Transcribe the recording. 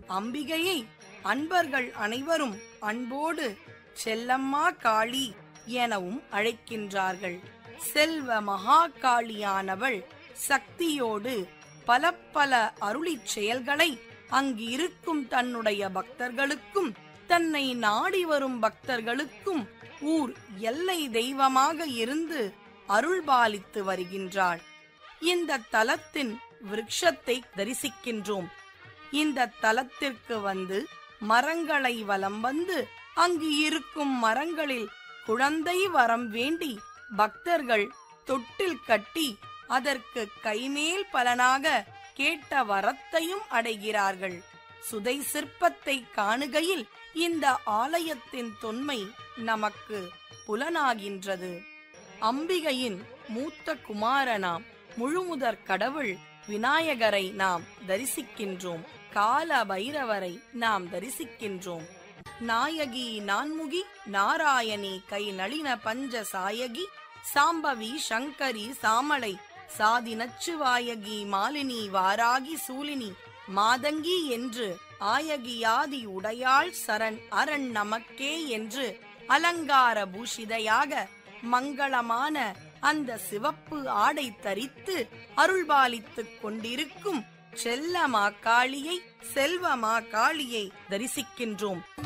அம்பிகையை அன்பர்கள் அனைவரும் அன்போடு செல்லம்மா காளி எனவும் அழைக்கின்றார்கள் செல்வ மகாகாளியானவள் சக்தியோடு பல பல அருளிச் செயல்களை அங்கு இருக்கும் தன்னுடைய பக்தர்களுக்கும் தன்னை நாடி வரும் பக்தர்களுக்கும் ஊர் எல்லை தெய்வமாக இருந்து அருள்பாலித்து வருகின்றாள் இந்த தலத்தின் விருட்சத்தை தரிசிக்கின்றோம் இந்த தலத்திற்கு வந்து மரங்களை வலம் வந்து அங்கு இருக்கும் மரங்களில் குழந்தை வரம் வேண்டி பக்தர்கள் தொட்டில் கட்டி அதற்கு கைமேல் பலனாக கேட்ட வரத்தையும் அடைகிறார்கள் சுதை சிற்பத்தை காணுகையில் இந்த ஆலயத்தின் தொன்மை நமக்கு புலனாகின்றது அம்பிகையின் மூத்த குமாரனாம் முழுமுதற் கடவுள் விநாயகரை நாம் தரிசிக்கின்றோம் கால பைரவரை நாம் தரிசிக்கின்றோம் நாயகி நான்முகி நாராயணி கை நளின பஞ்ச சாயகி சாம்பவி சங்கரி சாமளை சாதி நச்சுவாயகி மாலினி வாராகி சூலினி மாதங்கி என்று ஆயகியாதி உடையாள் சரண் அரண் நமக்கே என்று அலங்கார பூஷிதையாக மங்களமான அந்த சிவப்பு ஆடை தரித்து அருள்பாலித்துக் கொண்டிருக்கும் செல்லமா காளியை செல்வமா காளியை தரிசிக்கின்றோம்